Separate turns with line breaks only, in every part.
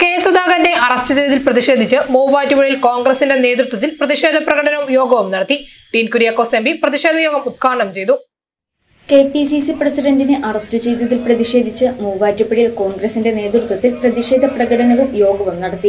K സുധാകരനെ arrest ചെയ്തതിൽ പ്രതിഷേധിച്ച് മൂവാറ്റുപുഴയിൽ കോൺഗ്രസിന്റെ നേതൃത്വത്തിൽ പ്രതിഷേധ പ്രകടനവും യോഗവും നടത്തി ടീൻ കുര്യാക്കോസ് എം പി പ്രതിഷേധ യോഗം ഉദ്ഘാടനം ചെയ്തു
കെ പി സി സി പ്രസിഡന്റിനെ അറസ്റ്റ് ചെയ്തതിൽ പ്രതിഷേധിച്ച് മൂവാറ്റുപുഴയിൽ കോൺഗ്രസിന്റെ നേതൃത്വത്തിൽ പ്രതിഷേധ പ്രകടനവും യോഗവും നടത്തി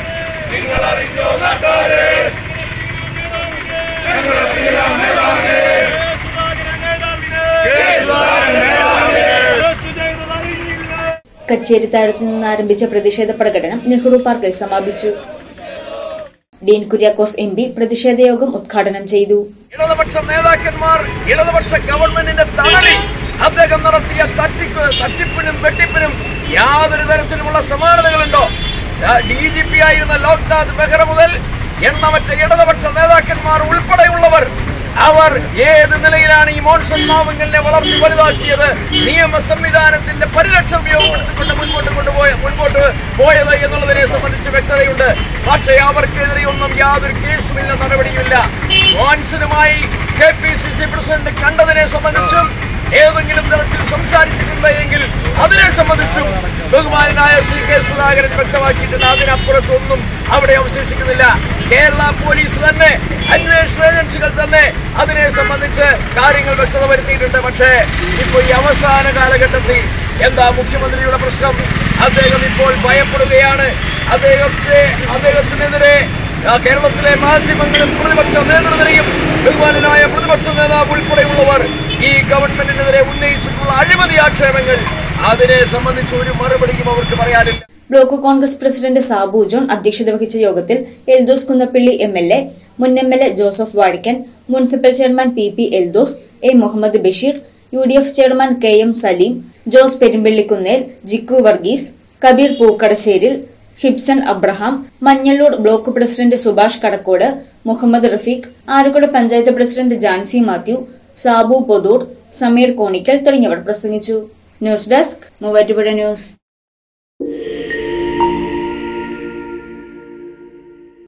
കച്ചേരിത്താഴത്തു നിന്ന് ആരംഭിച്ച പ്രതിഷേധ പ്രകടനം നെഹ്റു പാർക്കിൽ സമാപിച്ചു ഡീൻ കുര്യാക്കോസ് എം പി പ്രതിഷേധ യോഗം ഉദ്ഘാടനം ചെയ്തു
ഇടതുപക്ഷ നേതാക്കന്മാർ ഇടതുപക്ഷ ഗവൺമെന്റിന്റെ തണലിൽ അദ്ദേഹം നടത്തിയ തട്ടിപ്പ് തട്ടിപ്പിനും വെട്ടിപ്പിനും യാതൊരു തരത്തിലുമുള്ള സമാനതകളുണ്ടോ ഡി ജി പി ആയിരുന്ന ലോക്നാഥ് ബെഹ്റ മുതൽ എണ്ണമറ്റ ഇടതുപക്ഷ നേതാക്കന്മാർ ഉൾപ്പെടെയുള്ളവർ അവർ ഏത് നിലയിലാണ് ഈ മോൺസൺ മാവുങ്കലിനെ വളർത്തി വലുതാക്കിയത് നിയമ സംവിധാനത്തിന്റെ പരിരക്ഷ ഉപയോഗപ്പെടുത്തിക്കൊണ്ട് മുൻപോട്ട് കൊണ്ടുപോയ മുൻപോട്ട് പോയത് എന്നുള്ളതിനെ സംബന്ധിച്ച് വ്യക്തതയുണ്ട് പക്ഷേ അവർക്കെതിരെ ഒന്നും യാതൊരു കേസുമില്ല നടപടിയുമില്ല മോൻസനുമായി K P C C president കണ്ടതിനെ സംബന്ധിച്ചും ഏതെങ്കിലും തരത്തിൽ സംസാരിച്ചിട്ടുണ്ട് എങ്കിൽ അതിനെ സംബന്ധിച്ചും ബഹുമാനായ ശ്രീ കെ സുധാകരൻ വ്യക്തമാക്കിയിട്ടുണ്ട് അതിനപ്പുറത്തൊന്നും അവിടെ അവശേഷിക്കുന്നില്ല കേരള പോലീസ് തന്നെ അന്വേഷണ ഏജൻസികൾ തന്നെ അതിനെ സംബന്ധിച്ച് കാര്യങ്ങൾ വ്യക്തത വരുത്തിയിട്ടുണ്ട് പക്ഷേ ഇപ്പോൾ ഈ അവസാന കാലഘട്ടത്തിൽ എന്താ മുഖ്യമന്ത്രിയുടെ പ്രശ്നം അദ്ദേഹം ഇപ്പോൾ ഭയപ്പെടുകയാണ് അദ്ദേഹത്തെ അദ്ദേഹത്തിനെതിരെ ആ കേരളത്തിലെ മാധ്യമങ്ങളും പ്രതിപക്ഷ നേതൃനിരയും ബഹുമാനായ പ്രതിപക്ഷ നേതാവ് ഉൾപ്പെടെയുള്ളവർ ഈ ഗവൺമെന്റിനെതിരെ ഉന്നയിച്ചിട്ടുള്ള അഴിമതി ആക്ഷേപങ്ങൾ അതിനെ സംബന്ധിച്ച് ഒരു മറുപടിയും അവർക്ക് പറയാനില്ല
ബ്ലോക്ക് കോൺഗ്രസ് പ്രസിഡന്റ് സാബു ജോൺ അധ്യക്ഷത വഹിച്ച യോഗത്തിൽ Eldhose Kunnappilly M L A മുൻ M L A Joseph Vazhakkan municipal chairman P P Eldhose A Muhammad Basheer U D F chairman K M Saleem Jose Perumpallikunnel Jikku Varghese Kabeer Pookadasseril Hibson Abraham Manjalloor block president Subhash Kadakkode Muhammad Rafeeq Alakkuda panchayat president Jancy Mathew Sabu Pothoor Sameer Konickal തുടങ്ങിയവർ പ്രസംഗിച്ചു ന്യൂസ് ഡെസ്ക് മൂവാറ്റുപുഴ ന്യൂസ്